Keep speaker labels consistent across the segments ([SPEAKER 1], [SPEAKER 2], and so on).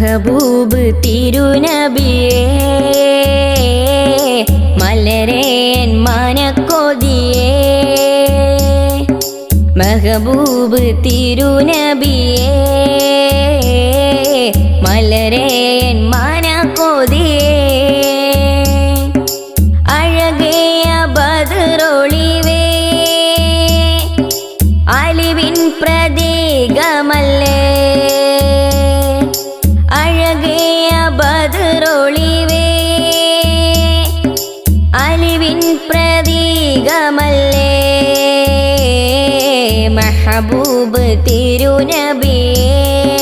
[SPEAKER 1] മെഹബൂബ് തിരുനബിയേ മലരേൻ മനക്കൊതിയേ മെഹബൂബ് തിരുനബിയേ മലരേൻ മനക്കൊതിയേ അഴകിയ ബദറൊളിവേ അലിവിൻ പ്രതീകമല്ലേ അഴകിയ ബദറൊളിവേ അലിവിൻ പ്രതീകമല്ലേ മെഹബൂബ് തിരുനബിയേ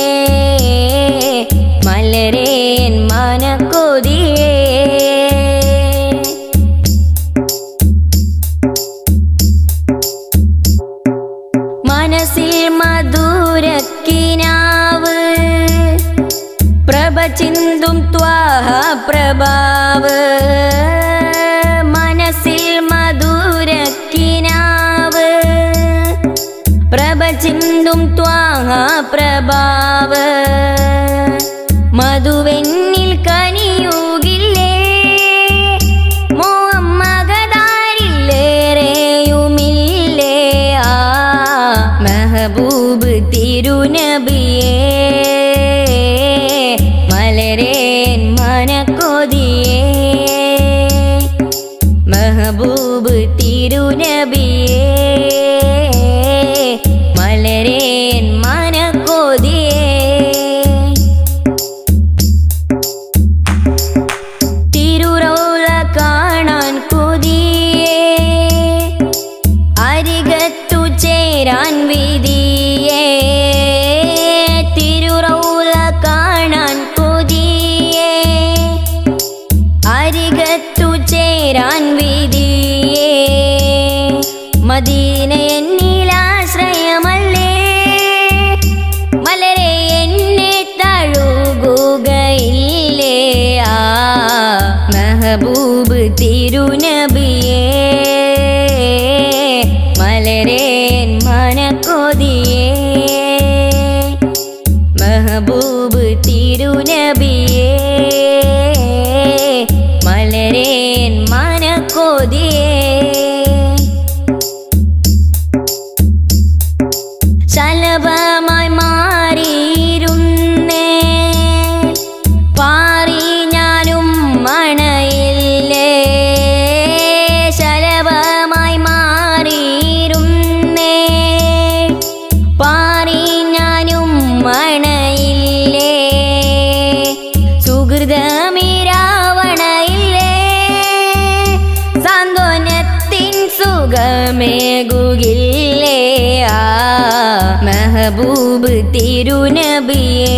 [SPEAKER 1] മലരേൻ മനക്കൊതിയേ മനസ്സിൽ മധുരക്കിനാവ് പ്രഭ ചിന്തും ത്വാഹ പ്രഭാവ് മനസ്സിൽ മധുരക്കിനാവ് പ്രഭ ചിന്തും ത്വാഹ പ്രഭാവ് മധുവെന്നിൽ കനിയൂകില്ലേ മോഹമ്മകതാരില്ലേറെയുമില്ലേ ആ മെഹബൂബ് തിരുനബിയേ മലരേൻ മനക്കൊതിയേ മെഹബൂബ് തിരുനബിയേ മലരേൻ മനക്കൊതിയേ തിരുറൗല കാണാൻ കൊതിയേ അരികത്തു ചേരാൻ വിധിയേ തിരുറൗല കാണാൻ കൊതിയേ അരികത്തു ചേരാൻ വിധിയേ മദീന എന്നിലാശ്രയമല്ലേ മലരെ എന്നെ തഴുകുകയില്ലേ ആ മെഹബൂബ് തിരുനബിയേ മലരേൻ മനക്കൊതിയേ മെഹബൂബ് തിരുനബിയേ മലരേൻ മനക്കൊതിയേ ശലഭമായി മാറിയിരുന്നേ പാറി ഞാനും മണയില്ലേ ശലഭമായി മാറിയിരുന്നേ പാറി ഞാനും മണയില്ലേ സുഹൃതമിരാവണയില്ലേ സാന്ത്വനത്തിൻ സുഖമേകുകില്ലേ ആ മെഹബൂബ് തിരുനബിയേ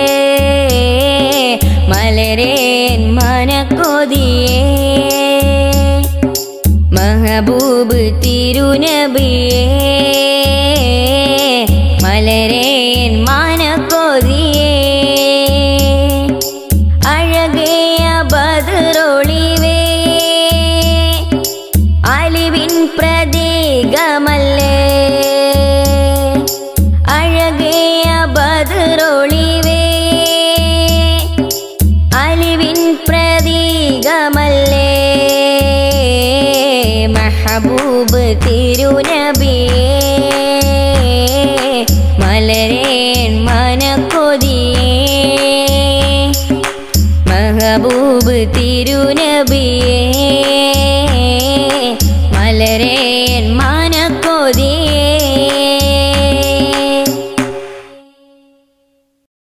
[SPEAKER 1] മലരേൻ മനക്കൊതിയേ മെഹബൂബ് തിരുനബിയേ മലരേൻ മനക്കൊതിയേ അഴകിയ ബദറൊളിവേ അലിവിൻ പ്രതീകമല്ലേ അഴകിയ ബദറൊളിവേ അലിവിൻ പ്രതീകമല്ലേ മെഹബൂബ് തിരുനബിയേ മലരേൻ മനക്കൊതിയേ മെഹബൂബ് തിരുനബിയേ മലരേ